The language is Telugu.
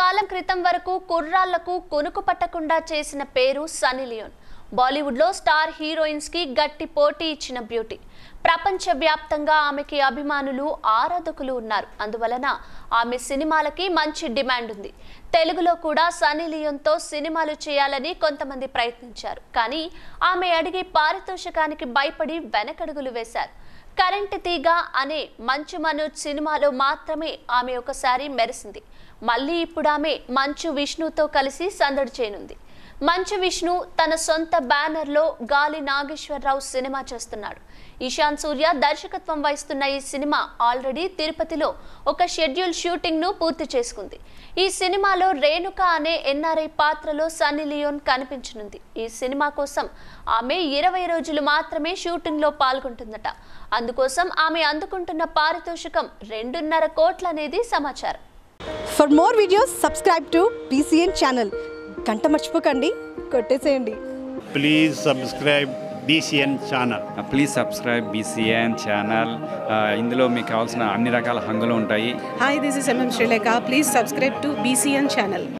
కొంతకాలం క్రితం వరకు కుర్రాళ్లకు కొనుకు పట్టకుండా చేసిన పేరు సన్నీ లియోన్ బాలీవుడ్లో స్టార్ హీరోయిన్స్ కి గట్టి పోటీ ఇచ్చిన బ్యూటీ ప్రపంచవ్యాప్తంగా ఆమెకి అభిమానులు ఆరాధకులు ఉన్నారు అందువలన ఆమె సినిమాలకి మంచి డిమాండ్ ఉంది తెలుగులో కూడా సన్నీ లియోన్తో సినిమాలు చేయాలని కొంతమంది ప్రయత్నించారు కానీ ఆమె అడిగే పారితోషికానికి భయపడి వెనకడుగులు వేశారు కరెంట్ తీగ అనే మంచు మనోజ్ సినిమాలో మాత్రమే ఆమె ఒకసారి మెరిసింది మళ్ళీ ఇప్పుడు ఆమె మంచు విష్ణుతో కలిసి సందడి చేయనుంది మంచు విష్ణు తన సొంత బ్యానర్లో గాలి నాగేశ్వరరావు సినిమా చేస్తున్నాడు ఈశాంత్ సూర్య దర్శకత్వం వహిస్తున్న ఈ సినిమా ఆల్రెడీ తిరుపతిలో ఒక షెడ్యూల్ షూటింగ్ ను పూర్తి చేసుకుంది ఈ సినిమాలో రేణుక అనే ఎన్ఆర్ఐ పాత్రలో సన్నీ లియోన్ కనిపించనుంది ఈ సినిమా కోసం ఆమె ఇరవై రోజులు మాత్రమే షూటింగ్ లో పాల్గొంటుందట అందుకోసం ఆమె అందుకుంటున్న పారితోషికం రెండున్నర కోట్లనేది సమాచారం for more videos subscribe to BCN channel గంట మర్చిపోకండి కొట్టేసేయండి please subscribe BCN channel please subscribe BCN channel ఇందులో మీకు కావాల్సిన అన్ని రకాల హంగులు ఉంటాయి Hi, this is MM Sri Lanka. Please subscribe to BCN channel.